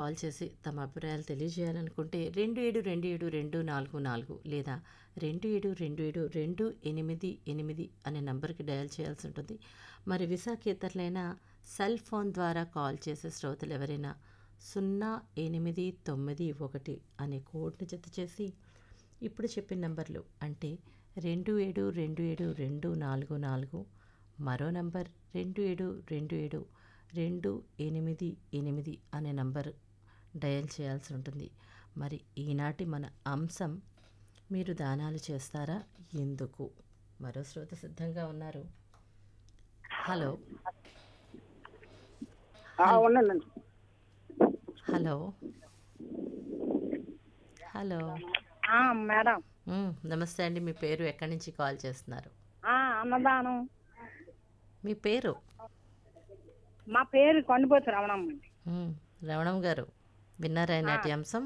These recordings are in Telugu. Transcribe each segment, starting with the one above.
కాల్ చేసి తమ అభిప్రాయాలు తెలియజేయాలనుకుంటే రెండు ఏడు రెండు ఏడు రెండు నాలుగు నాలుగు లేదా రెండు ఏడు రెండు ఏడు రెండు ఎనిమిది ఎనిమిది అనే నంబర్కి డయల్ చేయాల్సి ఉంటుంది మరి విశాఖేతరులైన సెల్ ఫోన్ ద్వారా కాల్ చేసే శ్రోతలు ఎవరైనా సున్నా ఎనిమిది తొమ్మిది ఒకటి అనే కోడ్ని జత చేసి ఇప్పుడు చెప్పిన నంబర్లు అంటే రెండు ఏడు రెండు ఏడు రెండు నాలుగు నాలుగు మరో నంబర్ రెండు ఏడు రెండు ఏడు రెండు ఎనిమిది ఎనిమిది అనే నంబర్ డయల్ చేయాల్సి ఉంటుంది మరి ఈనాటి మన అంశం మీరు దానాలు చేస్తారా ఎందుకు మరో శ్రోత సిద్ధంగా ఉన్నారు హలో ఉండండి హలో హలో మేడం మ్, నమస్తే అండి మీ పేరు ఎక్కడి నుంచి కాల్ చేస్తున్నారు ఆ, అన్నదానం మీ పేరు మా పేరు కొండపోతు రమణమ్మ అండి మ్, రమణం గారు విన్నారా ఈ నాటి అంశం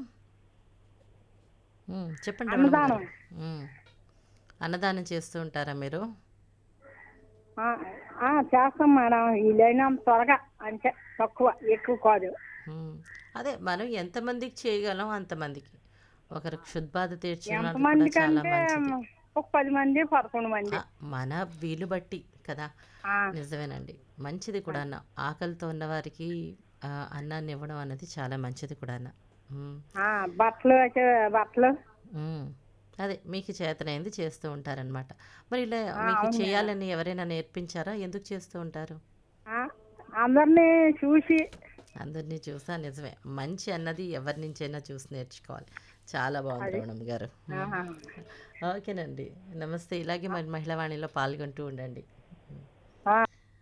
మ్, చెప్పండి రమణం గారు. అన్నదానం. మ్, అన్నదానం చేస్తూ ఉంటారా మీరు ఆ, ఆ, చేస్తాం మేడం ఈ లేనంత త్వరగా అంటే తక్కువ ఎక్కువ కాదు మ్, అదే మనం ఎంతమందికి చేయగలం అంతమందికి ఒకరు క్షుద్బాధ తీర్చడం కూడా ఎంతమంది చాలా కంటే మంచిది ఒక పది మంది పదకొండు మంది ఆ, మన వీలు బట్టి కదా ఆ, నిజమేనండి మంచిది కూడా అన్న ఆకలితో ఉన్న వారికి ఆ, అన్నాన్ని ఇవ్వడం అన్నది చాలా మంచిది కూడా అన్న మ్, ఆ, బట్టలు అయితే బట్టలు మ్. అదే మీకు చేతనైంది చేస్తూ ఉంటారనమాట మరి ఇలా మీకు చేయాలని ఎవరైనా నేర్పించారా ఎందుకు చేస్తూ ఉంటారు ఆ, అందరినీ చూసి అందరినీ చూసా నిజమే మంచి అన్నది ఎవరి నుంచైనా చూసి నేర్చుకోవాలి చాలా బాగుంది రమణమ్మ గారు ఆహా. ఓకేనండి నమస్తే ఇలాగే మరి మహిళా వాణిలో పాల్గొంటూ ఉండండి ఆ,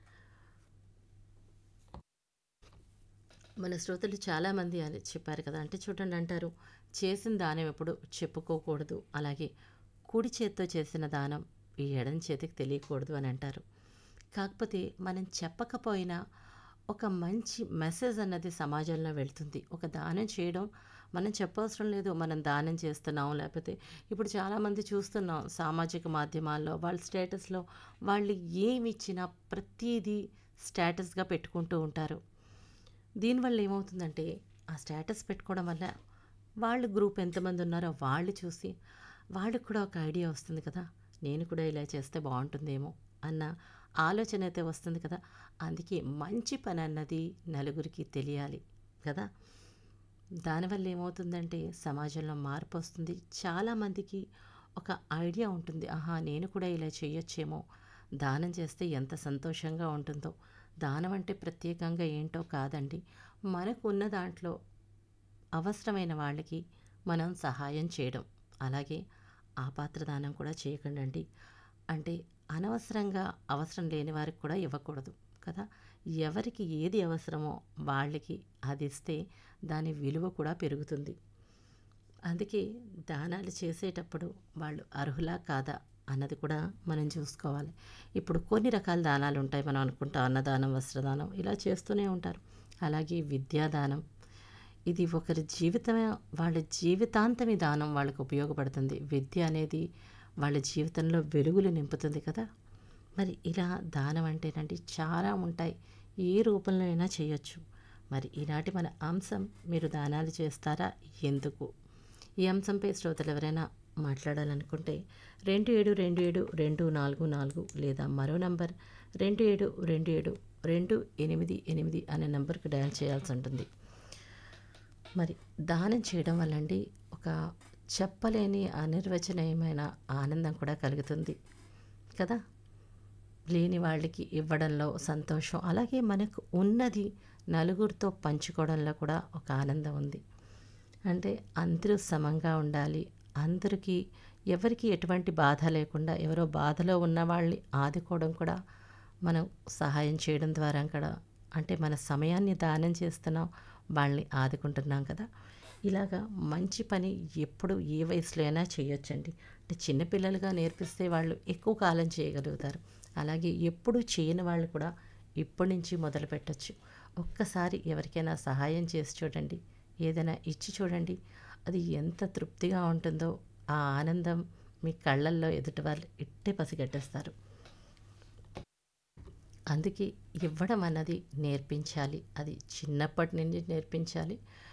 మన శ్రోతలు చాలామంది అని చెప్పారు కదా అంటే చూడండి అంటారు చేసిన దానం ఎప్పుడు చెప్పుకోకూడదు అలాగే కుడి చేత్తో చేసిన దానం ఈ ఎడం చేతికి తెలియకూడదు అని అంటారు కాకపోతే మనం చెప్పకపోయినా ఒక మంచి మెసేజ్ అన్నది సమాజంలో వెళ్తుంది ఒక దానం చేయడం మనం చెప్పవసరం లేదు మనం దానం చేస్తున్నాం లేకపోతే ఇప్పుడు చాలామంది చూస్తున్నాం సామాజిక మాధ్యమాల్లో వాళ్ళ స్టేటస్లో వాళ్ళు ఏమి ఇచ్చినా ప్రతిదీ స్టేటస్గా పెట్టుకుంటూ ఉంటారు దీనివల్ల ఏమవుతుందంటే ఆ స్టేటస్ పెట్టుకోవడం వల్ల వాళ్ళ గ్రూప్ ఎంతమంది ఉన్నారో వాళ్ళు చూసి వాళ్ళకి కూడా ఒక ఐడియా వస్తుంది కదా నేను కూడా ఇలా చేస్తే బాగుంటుందేమో అన్న ఆలోచన అయితే వస్తుంది కదా అందుకే మంచి పని అన్నది నలుగురికి తెలియాలి కదా దానివల్ల ఏమవుతుందంటే సమాజంలో మార్పు వస్తుంది చాలామందికి ఒక ఐడియా ఉంటుంది ఆహా నేను కూడా ఇలా చేయొచ్చేమో దానం చేస్తే ఎంత సంతోషంగా ఉంటుందో దానం అంటే ప్రత్యేకంగా ఏంటో కాదండి మనకు ఉన్న దాంట్లో అవసరమైన వాళ్ళకి మనం సహాయం చేయడం అలాగే ఆపాత్రదానం కూడా చేయకండి అంటే అనవసరంగా అవసరం లేని వారికి కూడా ఇవ్వకూడదు కదా ఎవరికి ఏది అవసరమో వాళ్ళకి అది ఇస్తే దాని విలువ కూడా పెరుగుతుంది అందుకే దానాలు చేసేటప్పుడు వాళ్ళు అర్హులా కాదా అన్నది కూడా మనం చూసుకోవాలి ఇప్పుడు కొన్ని రకాల దానాలు ఉంటాయి మనం అనుకుంటాం అన్నదానం వస్త్రదానం ఇలా చేస్తూనే ఉంటారు అలాగే విద్యాదానం ఇది ఒకరి జీవితమే వాళ్ళ జీవితాంతం ఈ దానం వాళ్ళకు ఉపయోగపడుతుంది విద్య అనేది వాళ్ళ జీవితంలో వెలుగులు నింపుతుంది కదా మరి ఇలా దానం అంటేనండి చాలా ఉంటాయి ఏ రూపంలో అయినా చేయొచ్చు మరి ఈనాటి మన అంశం మీరు దానాలు చేస్తారా ఎందుకు ఈ అంశంపై శ్రోతలు ఎవరైనా మాట్లాడాలనుకుంటే రెండు ఏడు రెండు ఏడు రెండు నాలుగు నాలుగు లేదా మరో నంబర్ రెండు ఏడు రెండు ఏడు రెండు ఎనిమిది ఎనిమిది అనే నంబర్కి డయల్ చేయాల్సి ఉంటుంది మరి దానం చేయడం వల్ల అండి ఒక చెప్పలేని అనిర్వచనీయమైన ఆనందం కూడా కలుగుతుంది కదా లేని వాళ్ళకి ఇవ్వడంలో సంతోషం అలాగే మనకు ఉన్నది నలుగురితో పంచుకోవడంలో కూడా ఒక ఆనందం ఉంది అంటే అందరూ సమంగా ఉండాలి అందరికీ ఎవరికి ఎటువంటి బాధ లేకుండా ఎవరో బాధలో ఉన్న వాళ్ళని ఆదుకోవడం కూడా మనం సహాయం చేయడం ద్వారా కూడా అంటే మన సమయాన్ని దానం చేస్తున్నాం వాళ్ళని ఆదుకుంటున్నాం కదా ఇలాగా మంచి పని ఎప్పుడు ఏ వయసులో అయినా చేయొచ్చండి అంటే చిన్నపిల్లలుగా నేర్పిస్తే వాళ్ళు ఎక్కువ కాలం చేయగలుగుతారు అలాగే ఎప్పుడు చేయని వాళ్ళు కూడా ఇప్పటి నుంచి మొదలు పెట్టచ్చు ఒక్కసారి ఎవరికైనా సహాయం చేసి చూడండి ఏదైనా ఇచ్చి చూడండి అది ఎంత తృప్తిగా ఉంటుందో ఆ ఆనందం మీ కళ్ళల్లో ఎదుటి వాళ్ళు ఇట్టే పసిగట్టేస్తారు అందుకే ఇవ్వడం అన్నది నేర్పించాలి అది చిన్నప్పటి నుంచి నేర్పించాలి